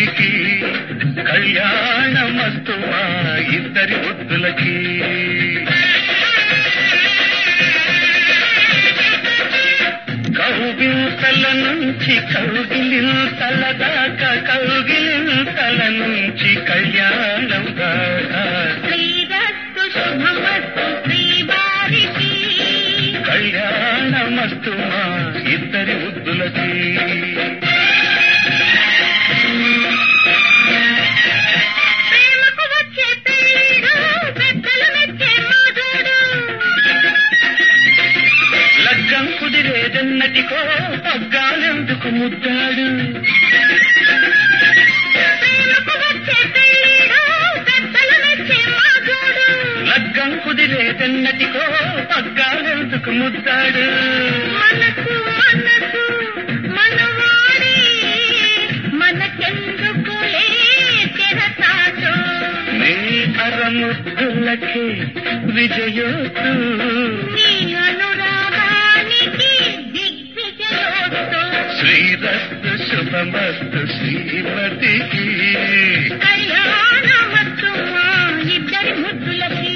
శ్రీమతికి కళ్యాణమస్తు మా ఇద్దరి బుద్ధులకి కౌగిలింతల నుంచి కౌగిలింతల దాకా కౌగిలింతల నుంచి కళ్యాణం దాకా శ్రీరస్తు శుభమస్తు శ్రీవారికి కళ్యాణమస్తు మా ఇద్దరి బుద్ధులకి ప్రేమకు వచ్చే పెళ్ళిడు పెద్దలు మెచ్చే మధుడు లగ్గం కుదిరేదన్నటికో పగ్గాలెందుకు ముద్దాడు ప్రేమకు వచ్చే పెళ్ళిడు పెద్దలు మెచ్చే మధుడు లగ్గం కుదిరేదన్నటికో పగ్గాలెందుకు ముద్దాడు మనసు మనసు మనవాడి మనకెందుకులే తెరచాటు నీ అరముద్దులకి విజయోత్తు నీ అనురాగానికి దిగ్విజయోస్తు శ్రీరస్తు శుభమస్తు శ్రీమతికి కళ్యాణమస్తు మా ఇద్దరి ముద్దులకి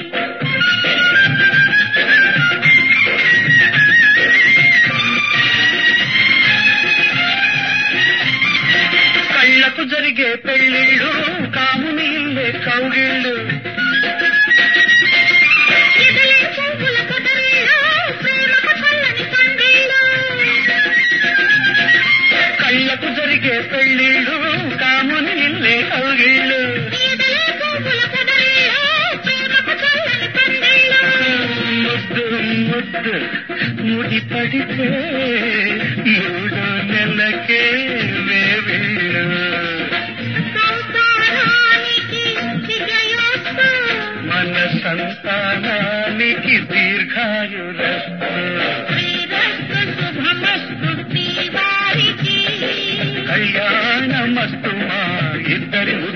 కళ్ళకు జరిగే పెళ్ళిళ్ళు కాముని ఇల్లే కౌగిళ్ళు ఎదలే పువ్వుల కదరిళ్ళు ప్రేమకు చల్లని పందిళ్ళు కళ్ళకు జరిగే పెళ్ళిళ్ళు కాముని ఇల్లే కౌగిళ్ళు ఎదలే పువ్వుల కదరిళ్ళు ప్రేమకు చల్లని పందిళ్ళు ముద్దు ముద్దు ముడి పడితే మూడో నెలకే వేవేళ్ళు సంసారానికి విజయోస్తు మన సంతానానికి దీర్ఘాయురస్తు శ్రీరస్తు శుభమస్తు శ్రీవారికి కళ్యాణమస్తు మా ఇద్దరి